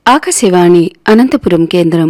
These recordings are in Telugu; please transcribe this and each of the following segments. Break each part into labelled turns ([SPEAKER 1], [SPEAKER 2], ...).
[SPEAKER 1] ఆకాశవాణి అనంతపురం కేంద్రం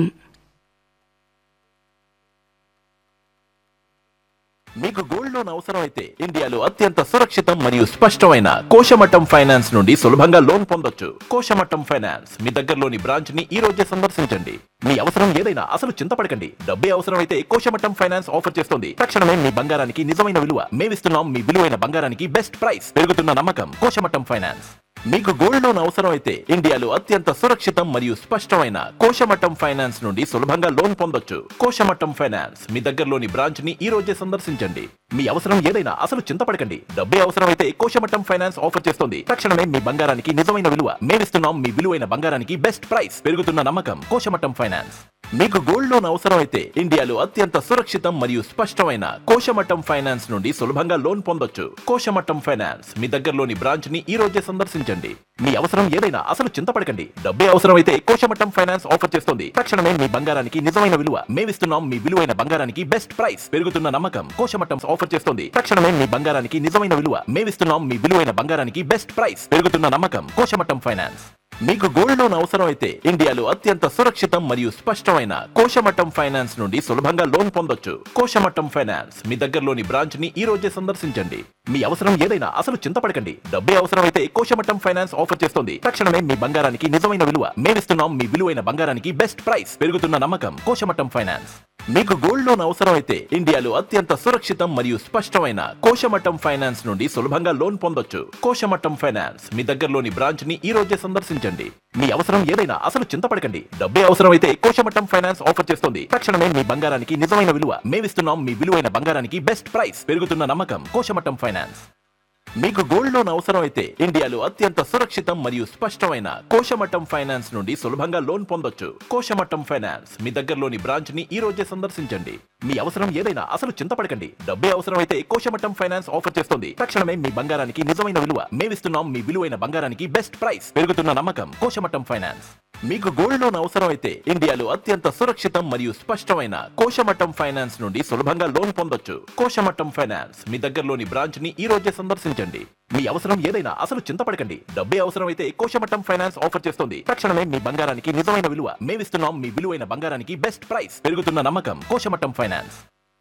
[SPEAKER 2] మీకు గోల్డ్ లోన్ అవసరం అయితే ఇండియాలో అత్యంత సురక్షితం మరియు స్పష్టమైన కోశమట్టం ఫైనాన్స్ నుండి సులభంగా లోన్ పొందొచ్చు కోశమట్టం ఫైనాన్స్ మీ దగ్గరలోని బ్రాంచ్ ని ఈ రోజే సందర్శించండి మీ అవసరం ఏదైనా అసలు చింతపడకండి డబ్బే అవసరం అయితే కోశమట్టం ఫైనాన్స్ ఆఫర్ చేస్తుంది తక్షణమే మీ బంగారానికి నిజమైన విలువ మేమిస్తున్నాం మీ విలువైన బంగారానికి బెస్ట్ ప్రైస్ పెరుగుతున్న నమ్మకం కోశమట్టం ఫైనాన్స్ మీకు గోల్డ్ లోన్ అవసరం అయితే ఇండియాలో అత్యంత సురక్షితం మరియు స్పష్టమైన కోశమట్టం ఫైనాన్స్ నుండి సులభంగా లోన్ పొందొచ్చు కోశమట్టం ఫైనాన్స్ మీ దగ్గరలోని బ్రాంచ్ ని ఈ రోజే సందర్శించండి మీ అవసరం ఏదైనా అసలు చింతపడకండి డబ్బే అవసరం అయితే కోశమట్టం ఫైనాన్స్ ఆఫర్ చేస్తుంది తక్షణమే మీ బంగారానికి నిజమైన విలువ మేమిస్తున్నాం మీ విలువైన బంగారానికి బెస్ట్ ప్రైస్ పెరుగుతున్న నమ్మకం కోశమట్టం ఫైనాన్స్ మీకు గోల్డ్ లోన్ అవసరం అయితే ఇండియాలో అత్యంత సురక్షితం మరియు స్పష్టమైన కోశమట్టం ఫైనాన్స్ నుండి సులభంగా లోన్ పొందొచ్చు కోశమట్టం ఫైనాన్స్ మీ దగ్గరలోని బ్రాంచ్ ని ఈ రోజే సందర్శించండి మీ అవసరం ఏదైనా అసలు చింతపడకండి డబ్బే అవసరం అయితే కోశమట్టం ఫైనాన్స్ ఆఫర్ చేస్తుంది తక్షణమే మీ బంగారానికి నిజమైన విలువ మేమిస్తున్నాం మీ విలువైన బంగారానికి బెస్ట్ ప్రైస్ పెరుగుతున్న నమ్మకం కోశమట్టం ఆఫర్ చేస్తుంది తక్షణమే మీ బంగారానికి నిజమైన విలువ మేమిస్తున్నాం మీ విలువైన బంగారానికి బెస్ట్ ప్రైస్ పెరుగుతున్న నమ్మకం కోశమట్టం ఫైనాన్స్ మీకు గోల్డ్ లోన్ అవసరం అయితే ఇండియాలో అత్యంత సురక్షితం మరియు స్పష్టమైన కోశమట్టం ఫైనాన్స్ నుండి సులభంగా లోన్ పొందొచ్చు కోశమట్టం ఫైనాన్స్ మీ దగ్గరలోని బ్రాంచ్ ని ఈ రోజే సందర్శించండి మీ అవసరం ఏదైనా అసలు చింతపడకండి డబ్బే అవసరం అయితే కోశమట్టం ఫైనాన్స్ ఆఫర్ చేస్తుంది తక్షణమే మీ బంగారానికి నిజమైన విలువ మేమిస్తున్నాం మీ విలువైన బంగారానికి బెస్ట్ ప్రైస్ పెరుగుతున్న నమ్మకం కోశమట్టం ఫైనాన్స్ మీకు గోల్డ్ లోన్ అవసరం అయితే ఇండియాలో అత్యంత సురక్షితం మరియు స్పష్టమైన కోశమట్టం ఫైనాన్స్ నుండి సులభంగా లోన్ పొందొచ్చు కోశమట్టం ఫైనాన్స్ మీ దగ్గరలోని బ్రాంచ్ ని ఈ రోజే సందర్శించండి మీ అవసరం ఏదైనా అసలు చింతపడకండి డబ్బే అవసరం అయితే కోశమట్టం ఫైనాన్స్ ఆఫర్ చేస్తుంది తక్షణమే మీ బంగారానికి నిజమైన విలువ మేమిస్తున్నాం మీ విలువైన బంగారానికి బెస్ట్ ప్రైస్ పెరుగుతున్న నమ్మకం కోశమట్టం ఫైనాన్స్ మీకు గోల్డ్ లోన్ అవసరం అయితే ఇండియాలో అత్యంత సురక్షితం మరియు స్పష్టమైన కోశమట్టం ఫైనాన్స్ నుండి సులభంగా లోన్ పొందొచ్చు కోశమట్టం ఫైనాన్స్ మీ దగ్గరలోని బ్రాంచ్ ని ఈ రోజే సందర్శించండి మీ అవసరం ఏదైనా అసలు చింతపడకండి డబ్బే అవసరం అయితే కోశమట్టం ఫైనాన్స్ ఆఫర్ చేస్తుంది తక్షణమే మీ బంగారానికి నిజమైన విలువ మేమిస్తున్నాం మీ విలువైన బంగారానికి బెస్ట్ ప్రైస్ పెరుగుతున్న నమ్మకం కోశమట్టం ఫైనాన్స్ మీకు గోల్డ్ లోన్ అవసరం అయితే ఇండియాలో అత్యంత సురక్షితం మరియు స్పష్టమైన కోశమట్టం ఫైనాన్స్ నుండి సులభంగా లోన్ పొందొచ్చు కోశమట్టం ఫైనాన్స్ మీ దగ్గరలోని బ్రాంచ్ ని ఈ రోజే సందర్శించండి మీ అవసరం ఏదైనా అసలు చింతపడకండి డబ్బే అవసరం అయితే కోశమట్టం ఫైనాన్స్ ఆఫర్ చేస్తుంది తక్షణమే మీ బంగారానికి నిజమైన విలువ మేమిస్తున్నాం మీ విలువైన బంగారానికి బెస్ట్ ప్రైస్ పెరుగుతున్న నమ్మకం కోశమట్టం ఫైనాన్స్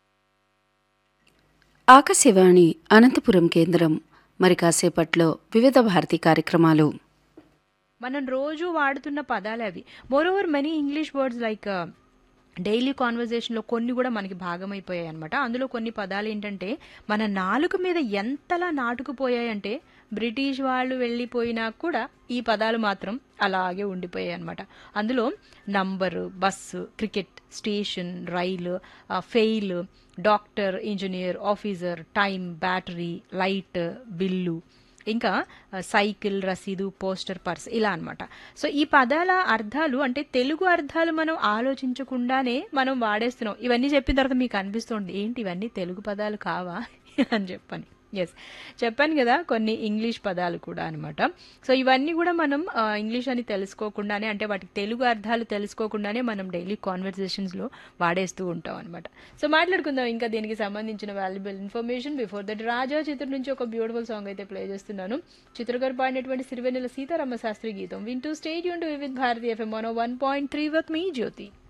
[SPEAKER 1] ఆకాశవాణి అనంతపురం కేంద్రం మరి కాసేపట్లో వివిధ భారతి కార్యక్రమాలు
[SPEAKER 3] మనం రోజు వాడుతున్న పదాలు అవి more over many English words like daily కాన్వర్జేషన్లో కొన్ని కూడా మనకి భాగమైపోయాయి అనమాట అందులో కొన్ని పదాలు ఏంటంటే మన నాలుక మీద ఎంతలా నాటుకుపోయాయంటే బ్రిటిష్ వాళ్ళు వెళ్ళిపోయినా కూడా ఈ పదాలు మాత్రం అలాగే ఉండిపోయాయి అనమాట అందులో number bus cricket station rail fail doctor engineer officer time battery light bill ఇంకా ఆ, సైకిల్ రసీదు పోస్టర్ పర్స్ ఇలా అన్నమాట సో ఈ పదాల అర్థాలు అంటే తెలుగు అర్థాలు మనం ఆలోచించకుండానే మనం వాడేస్తున్నాం ఇవన్నీ చెప్పిన తర్వాత మీకు అనిపిస్తుంది ఏంటి ఇవన్నీ తెలుగు పదాలు కావా అని చెప్పని ఎస్ చెప్పాను కదా కొన్ని ఇంగ్లీష్ పదాలు కూడా అనమాట సో ఇవన్నీ కూడా మనం ఆ, ఇంగ్లీష్ అని తెలుసుకోకుండానే అంటే వాటికి తెలుగు అర్థాలు తెలుసుకోకుండానే మనం డైలీ కాన్వర్జేషన్స్లో వాడేస్తూ ఉంటాం అనమాట సో మాట్లాడుకుందాం ఇంకా దీనికి సంబంధించిన valuable information before that Raja చిత్రం నుంచి ఒక బ్యూటిఫుల్ సాంగ్ అయితే ప్లే చేస్తున్నాను చిత్రగారు పాడినటువంటి సిరివెన్నెల సీతారామ శాస్త్రి గీతం వింటూ stadium to Vividh Bharati FM one point three with మీ జ్యోతి